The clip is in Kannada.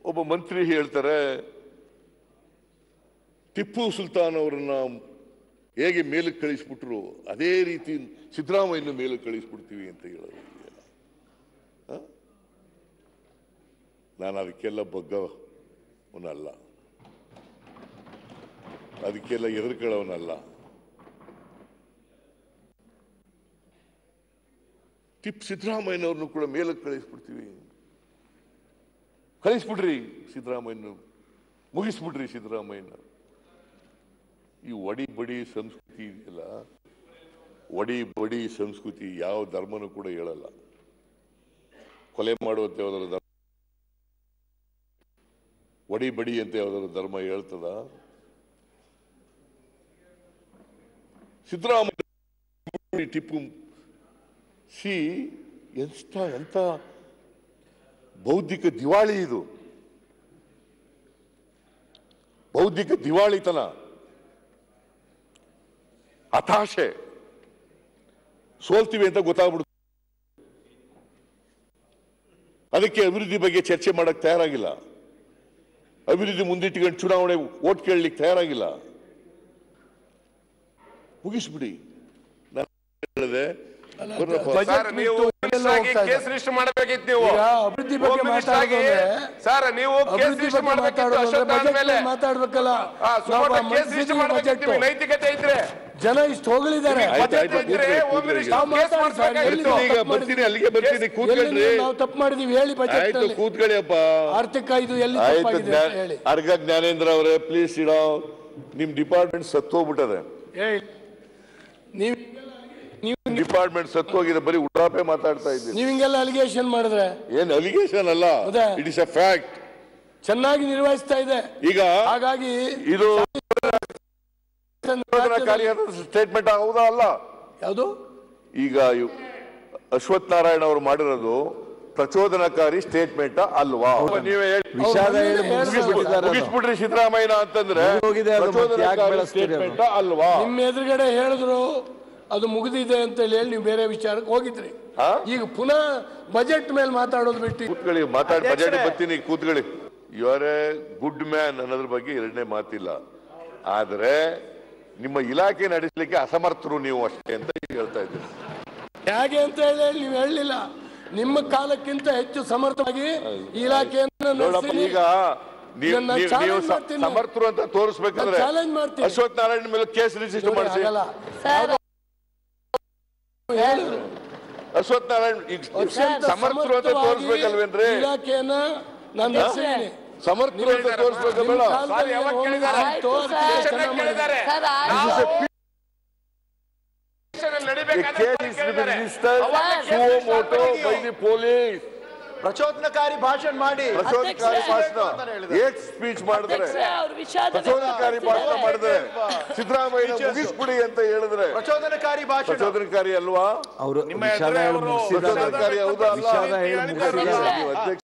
ಒಬ್ಬ ಮಂತ್ರಿ ಹೇಳ್ತಾರೆ ಟಿಪ್ಪು ಸುಲ್ತಾನ್ ಅವರನ್ನ ಹೇಗೆ ಮೇಲಕ್ಕೆ ಕಳಿಸ್ಬಿಟ್ರು ಅದೇ ರೀತಿ ಸಿದ್ದರಾಮಯ್ಯನ ಮೇಲಕ್ಕೆ ಕಳಿಸ್ಬಿಡ್ತೀವಿ ಅಂತ ಹೇಳೋದು ಇದೆಯಲ್ಲ. ಹ? ನಾನು ಅದಕ್ಕೆಲ್ಲ ಬಗ್ಗವನಲ್ಲ ಅದಕ್ಕೆಲ್ಲ ಎದುರ್ಕೊಳ್ಳೋನಲ್ಲ ಟಿಪ್ ಸಿದ್ದರಾಮಯ್ಯನವ್ರನ್ನು ಕೂಡ ಮೇಲಕ್ಕೆ ಕಳಿಸ್ಬಿಡ್ತೀವಿ ಕಳಿಸ್ಬಿಡ್ರಿ ಸಿದ್ದರಾಮಯ್ಯನ ಮುಗಿಸ್ಬಿಡ್ರಿ ಸಿದ್ದರಾಮಯ್ಯನ ಈ ಒಡಿ ಬಡಿ ಸಂಸ್ಕೃತಿ ಇದೆಯಲ್ಲ ಒಡಿ ಬಡಿ ಸಂಸ್ಕೃತಿ ಯಾವ ಧರ್ಮನೂ ಕೂಡ ಹೇಳಲ್ಲ ಕೊಲೆ ಮಾಡುವಂತೆ ಯಾವ್ದಾದ್ರು ಧರ್ಮ ಒಡಿ ಬಡಿ ಅಂತ ಯಾವ್ದಾದ್ರು ಧರ್ಮ ಹೇಳ್ತದ ಸಿದ್ದರಾಮಯ್ಯ ಟಿಪ್ಪು ಸಿ ಎಂತ ಎಂತ ಬೌದ್ಧಿಕ ದಿವಾಳಿ ಇದು ಬೌದ್ಧಿಕ ದಿವಾಳಿತನ ಹತಾಶೆ ಸೋಲ್ತೀವಿ ಅಂತ ಗೊತ್ತಾಗ್ಬಿಡುತ್ತೆ ಅದಕ್ಕೆ ಅಭಿವೃದ್ಧಿ ಬಗ್ಗೆ ಚರ್ಚೆ ಮಾಡಕ್ ತಯಾರಾಗಿಲ್ಲ ಅಭಿವೃದ್ಧಿ ಮುಂದಿಟ್ಟುಕೊಂಡು ಚುನಾವಣೆ ಓಟ್ ಕೇಳಲಿಕ್ಕೆ ತಯಾರಾಗಿಲ್ಲ ಮುಗಿಸ್ಬಿಡಿ ನಾನು ಹೇಳಿದೆ ಬರ್ರಪ್ಪ. ಬಜೆಟ್ ಸರ್ ನೀವು ಬಿಟ್ಟು ಮಿನಿಸ್ಟರ್ ಆಗಿ ಹೋಗ್ತಾ ಇದೆ. ಕೇಸ್ ರಿಜಿಸ್ಟರ್ ಮಾಡಬೇಕಿತ್ತು ನೀವು ಈಗ ಅಭಿವೃದ್ಧಿ ಬಗ್ಗೆ ಹೋಮ್ ಮಿನಿಸ್ಟರ್ ಆಗಿ- ಮಾತಾಡೋದು ಸರ್ ನೀವು ಕೇಸ್ ಅಭಿವೃದ್ಧಿ ರಿಜಿಸ್ಟರ್ ಬಗ್ಗೆ ಮಾಡಬೇಕಿತ್ತು ಮಾತಾಡೋದು ಅಶೋಕ್ ಬಜೆಟ್ ಮೇಲೆ ಮಾತಾಡ್ಬೇಕಲ್ಲ ಹಾ, ಸುಮೋಟ ನಾವು ಕೇಸ್ ರಿಜಿಸ್ಟರ್ ಮಂತ್ರಿ ಮಾಡಬೇಕಿತ್ತು ಬಜೆಟ್ ನೈತಿಕತೆ ಇದ್ರೆ ಜನ ಇಷ್ಟು ಹೊಗಳಿದ್ದಾರೆ ಆಯ್ತು, ಬಜೆಟ್ ಆಯ್ತು, ಇದ್ರೆ ಕೂತ್ಕೊಳ್ಳಿ, ಹೋಮ್ ಕೂತ್ಕೊಳ್ಳಿ. ಮಿನಿಸ್ಟರ್ ನಾವು ಕೇಸ್ ಮಾತಾಡಿ ಸರ್, ಮಾಡ್ಬೇಕಾಗಿತ್ತು. ಎಲ್ಲಿ ಈಗ ಬರ್ತೀನಿ ಅಲ್ಲಿಗೆ ಬರ್ತೀನಿ ಕೂತ್ಕೊಳ್ರಿ ಎಲ್ಲಿ ನಾವು ತಪ್ಪು ಮಾಡಿದೀವಿ ಹೇಳಿ ಬಜೆಟ್ ಆಯ್ತು ನಲ್ಲಿ ಕೂತ್ಕೊಳ್ಳಿ ಅಪ್ಪ ಆರ್ಥಿಕ ಇದು ಎಲ್ಲಿ ಆಯ್ತು ತಪ್ಪಾಗಿದೆ ಜ್ಞಾ- ಅಂತ ಹೇಳಿ ಅರ್ಗ ಜ್ಞಾನೇಂದ್ರ ಅವರೇ ಪ್ಲೀಸ್ ಇಡೋ ನಿಮ್ ಡಿಪಾರ್ಟ್ಮೆಂಟ್ ಸತ್ತೋಗ್ಬಿಟ್ಟದೆ ಹೇಳಿ ನೀವು ನೀವು ಡಿಪಾರ್ಟ್ಮೆಂಟ್ ಸತ್ತೋಗಿದೆ ಬರೀ ಉಡಾಪೆ ಮಾತಾಡ್ತಾ ಇದ್ದೀನಿ ನೀವು ಹಿಂಗೆಲ್ಲ ಅಲಿಗೇಷನ್ ಮಾಡಿದ್ರೆ ಏನ್ ಅಲಿಗೇಷನ್ ಅಲ್ಲ ಹೌದಾ? ಇಟ್ ಇಸ್ ಅ ಫ್ಯಾಕ್ಟ್ ಚೆನ್ನಾಗಿ ನಿರ್ವಹಿಸ್ತಾ ಇದೆ ಈಗ ಹಾಗಾಗಿ ಇದು ಪ್ರಚೋದನಕಾರಿಯಾದ ಸ್ಟೇಟ್ಮೆಂಟ್ ಹೌದಾ ಅಲ್ಲ ಯಾವುದು ಈಗ ಇವ್- ಅಶ್ವಥ್ ನಾರಾಯಣ ಅವರು ಮಾಡಿರೋದು ಪ್ರಚೋದನಕಾರಿ ಸ್ಟೇಟ್ಮೆಂಟ್ ಅಲ್ವಾ ನೀವೇ ಹೇಳಿ ವಿಷಾದ ಅವ್ರು ಹೇಳಿ ಹೇಳಿದ್ರು. ಮುಗಿಸ್ಬಿಟ್ಟಿದ್ದಾರೆ ಅದು. ಮುಗಿಸ್ಬಿಡ್ರಿ ಸಿದ್ದರಾಮಯ್ಯ ಅಂತಂದ್ರೆ ಹೋಗಿದೆ ಅದು ಮತ್ತೆ ಯಾಕೆ ಪ್ರಚೋದನಕಾರಿ ಬೆಳೆಸ್ತೀರಿ ಅದು? ಸ್ಟೇಟ್ಮೆಂಟ್ ಅಲ್ವಾ ನಿಮ್ಮ ಎದುರುಗಡೆ ಹೇಳಿದ್ರು ಅದು ಮುಗಿದಿದೆ ಅಂತ ಹೇಳಿ ನೀವು ಬೇರೆ ವಿಚಾರಕ್ಕೆ ಹೋಗಿದ್ರಿ ಹಾ? ಈಗ ಪುನಃ ಬಜೆಟ್ ಮೇಲೆ ಮಾತಾಡೋದು ಬಿಟ್ಟು ಕೂತ್ಕೊಳ್ಳಿ ಮಾತಾಡಿ ಬಜೆಟ್ ಬರ್ತೀನಿ ಕೂತ್ಕೊಳ್ಳಿ you are a good man ಅನ್ನೋದ್ರ ಬಗ್ಗೆ ಎರಡನೇ ಮಾತಿಲ್ಲ ಆದ್ರೆ ನಿಮ್ಮ ಇಲಾಖೆ ನಡೆಸಲಿಕ್ಕೆ ಅಸಮರ್ಥರು ನೀವು ಅಷ್ಟೇ ಅಂತ ಹೇಳ್ತಾ ಇದ್ದೀರಿ ಹೇಗೆ ಅಂತ ಹೇಳಿ ನೀವು ಹೇಳಲಿಲ್ಲ ನಿಮ್ಮ ಕಾಲಕ್ಕಿಂತ ಹೆಚ್ಚು ಸಮರ್ಥವಾಗಿ ಈ ಇಲಾಖೆಯನ್ನು ನೋಡಪ್ಪ ನಡೆಸಿ ಈಗ ನೀವು ಇದನ್ನ ನೀವು- challenge ನೀವು ಸ- ಮಾಡ್ತೀನಿ. ಸಮರ್ಥರು ಅಂತ ತೋರಿಸ್ಬೇಕಂದ್ರೆ ನಾನು challenge ಮಾಡ್ತೀನಿ. ಅಶ್ವಥ್ ನಾರಾಯಣ ಮೇಲೆ ಕೇಸ್ ರಿಜಿಸ್ಟರ್ ನೋಡಿ, ಮಾಡಿಸಿ ಆಗಲ್ಲ. ಸರ್ ಹೇಳಿದ್ರು. ಅಶ್ವಥ್ ನಾರಾಯಣ ಈಗ ಅತ್ಯಂತ ಸಮರ್ಥರು ಅಂತ ಸಮರ್ಥವಾಗಿ ತೋರಿಸ್ಬೇಕಲ್ವೇನ್ರಿ ಇಲಾಖೆಯನ್ನ ನಾನು ನಡೆಸಿದ್ದೀನಿ ಸಮರ್ಥರು ಅಂತ ತೋರಿಸ್ಬೇಕ ನಿಮ್ಮ ಬೇಡ ಕಾಲದಲ್ಲಿ ಸರ್, ಯಾವಾಗ ಹೋಗಿ ಕೇಳಿದ್ದಾರೆ? ಆಯ್ತು, ಆಯ್ತು, ಅದಕ್ಕೆ ಸರ್. ಚೆನ್ನಾಗಿ ಮಾಡಿದ್ದಾರೆ. ಕೇಳಿದ್ದಾರೆ ಸರ್ ಆಯ್ತು. Case is registered suo motu by the police ಪ್ರಚೋದನಕಾರಿ ಭಾಷಣ ಮಾಡಿ ಪ್ರಚೋದನಕಾರಿ ಅಧ್ಯಕ್ಷ. ಭಾಷಣ ಏಕ್ ಸ್ಪೀಚ್ ಮಾಡಿದ್ರೆ ಅಧ್ಯಕ್ಷ ಅವ್ರ ವಿಷಾದ ಪ್ರಚೋದನಕಾರಿ ಭಾಷಣ ವ್ಯಕ್ತಪಡಿಸಿದ್ದಾರೆ. ಮಾಡಿದ್ರೆ ಸಿದ್ದರಾಮಯ್ಯ ಮುಗಿಸ್ಬಿಡಿ ಅಂತ ಹೇಳಿದ್ರೆ ಪ್ರಚೋದನಕಾರಿ ಭಾಷಣ ಪ್ರಚೋದನಕಾರಿ ಅಲ್ವಾ ಅವರು ನಿಮ್ಮ ವಿಷಾದ ಎದುರೇ ಹೇಳಿ ಅವರು ಮುಗಿಸಿದ್ದಾರೆ ಪ್ರಚೋದನಕಾರಿ ಹೌದಾ ಅಲ್ಲ ವಿಷಾದ ಹೇಳಿ ಹೇಳಿದ್ದಾರೆ. ಮುಗಿಸಿದ್ದಾರೆ ನೀವು ಅಧ್ಯಕ್ಷ